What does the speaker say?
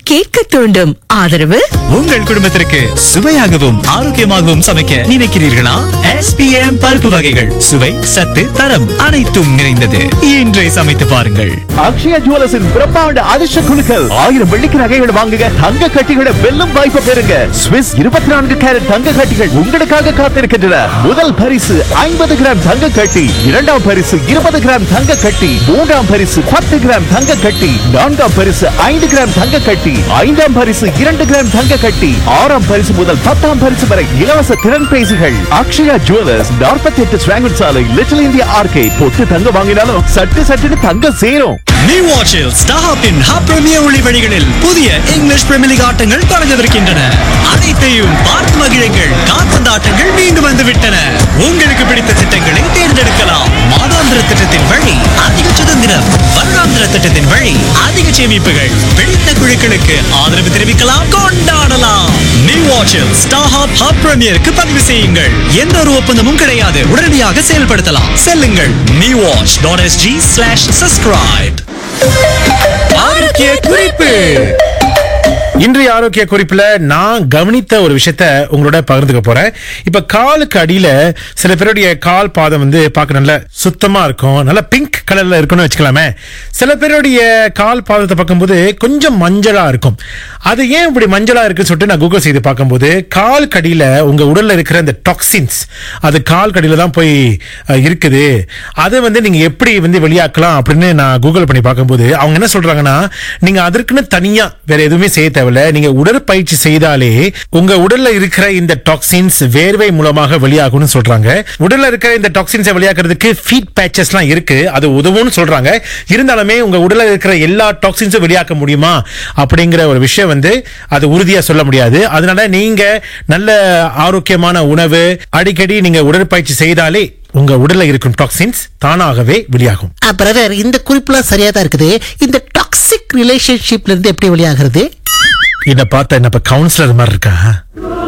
கேட்க தூண்டும் ஆதரவு உங்கள் குடும்பத்திற்கு சுவையாகவும் ஆரோக்கியமாகவும் சமைக்க நினைக்கிறீர்களா SPM பருப்பு வகைகள் சுவை சத்து தரம் அனைத்தும் நிறைந்தது இன்றை சமைத்து பாருங்கள் அக்ஷயா ஜுவல்லர்ஸின் பிரம்மாண்ட அதிர்ஷ்ட குழுக்கள் ஆயிரம் வெள்ளிக்கு நகைகள் வாங்குங்க தங்க கட்டிகளை வெல்லும் வாய்ப்பு பெறுங்க ஸ்விஸ் இருபத்தி நான்கு கேரட் தங்க கட்டிகள் உங்களுக்காக காத்திருக்கின்றன முதல் பரிசு ஐம்பது கிராம் தங்க கட்டி இரண்டாம் பரிசு இருபது கிராம் தங்க கட்டி மூன்றாம் பரிசு பத்து கிராம் தங்க கட்டி நான்காம் பரிசு ஐந்து கிராம் தங்க கட்டி ஐந்தாம் பரிசு இரண்டு கிராம் தங்க கட்டி ஆறாம் பரிசு முதல் பத்தாம் பரிசு வரை இலவச திறன் பேசிகள் அக்ஷயா ஜுவல்லர்ஸ் நாற்பத்தி எட்டு ஸ்வாங்கன் சாலை லிட்டில் இந்தியா ஆர்கேட் பொட்டு தங்க வாங்கினாலும் சட்டு சட்டுன்னு தங்க சேரும் நியூ வாட்சில் ஸ்டாஹாப்பின் ஹாப் பிரீமியர் ஒளி வழிகளில் புதிய இங்கிலீஷ் பிரீமியர் லீக் ஆட்டங்கள் தொடங்கவிருக்கின்றன அனைத்தையும் பார்த்து மகிழுங்கள் கால்பந்து ஆட்டங்கள் மீண்டும் வந்து விட்டன உங்களுக்கு பிடித்த திட்டங்களை தேர்ந்தெடுக்கலாம் மாதாந்திர திட்டத்தின் வழி அதிக சுதந்திரம் வருடாந்திர திட்டத்தின் வழி அதிக சேமிப்புகள் பிடித்த குழுக்களுக்கு ஆதரவு தெரிவிக்கலாம் கொண்டாடலாம் நியூ வாட்சில் ஸ்டாஹாப் ஹாப் பிரீமியருக்கு பதிவு செய்யுங்கள் எந்த ஒரு ஒப்பந்தமும் கிடையாது உடனடியாக செயல்படுத்தலாம் செல்லுங்கள் new watch dot SG slash subscribe ஆரோக்கிய குறிப்பு இன்றைய ஆரோக்கிய குறிப்புல நான் கவனித்த ஒரு விஷயத்த உங்களோட பகிர்ந்துக்க போறேன் இப்ப காலுக்கு அடியில சில பேருடைய கால் பாதம் வந்து பார்க்க நல்ல சுத்தமா இருக்கும் நல்ல பிங்க் கலர்ல இருக்கும்னு வச்சுக்கலாமே சில பேருடைய கால் பாதத்தை பார்க்கும்போது கொஞ்சம் மஞ்சளா இருக்கும் அது ஏன் இப்படி மஞ்சளா இருக்குன்னு சொல்லிட்டு நான் கூகுள் செய்து பார்க்கும்போது கால் கடியில உங்க உடல்ல இருக்கிற இந்த டாக்ஸின்ஸ் அது கால் கடியில தான் போய் அஹ், இருக்குது அதை வந்து நீங்க எப்படி வந்து வெளியாக்கலாம் அப்படின்னு நான் கூகுள் பண்ணி பார்க்கும்போது அவங்க என்ன சொல்றாங்கன்னா நீங்க அதற்குன்னு தனியா வேற எதுவுமே செய்ய தேவையில்ல நீங்க உடற்பயிற்சி செய்தாலே உங்க உடல்ல இருக்கிற இந்த டாக்ஸின்ஸ் வேர்வை மூலமாக வெளியாகும்னு சொல்றாங்க உடல்ல இருக்கிற இந்த டாக்ஸின்ஸை வெளியாக்குறதுக்கு ஃபீட் பேச்சஸ்லாம் இருக்கு அது உதவும்னு சொல்றாங்க இருந்தாலுமே உங்க உடல்ல இருக்கிற எல்லா டாக்ஸின்ஸும் வெளியாக்க முடியுமா அப்படிங்கிற ஒரு விஷயம் வந்து அது உறுதியா சொல்ல முடியாது அதனால நீங்க நல்ல ஆரோக்கியமான உணவு அடிக்கடி நீங்க உடற்பயிற்சி செய்தாலே உங்க உடல்ல இருக்கும் டாக்ஸின்ஸ் தானாகவே வெளியாகும் பிரதர் இந்த குறிப்புலாம் சரியா தான் இருக்குது இந்த டாக்ஸிக் ரிலேஷன்ஷிப்ல இருந்து எப்படி வெளியாகிறது இத பார்த்தா என்ன இப்ப கவுன்சிலர் மாதிரி இருக்கா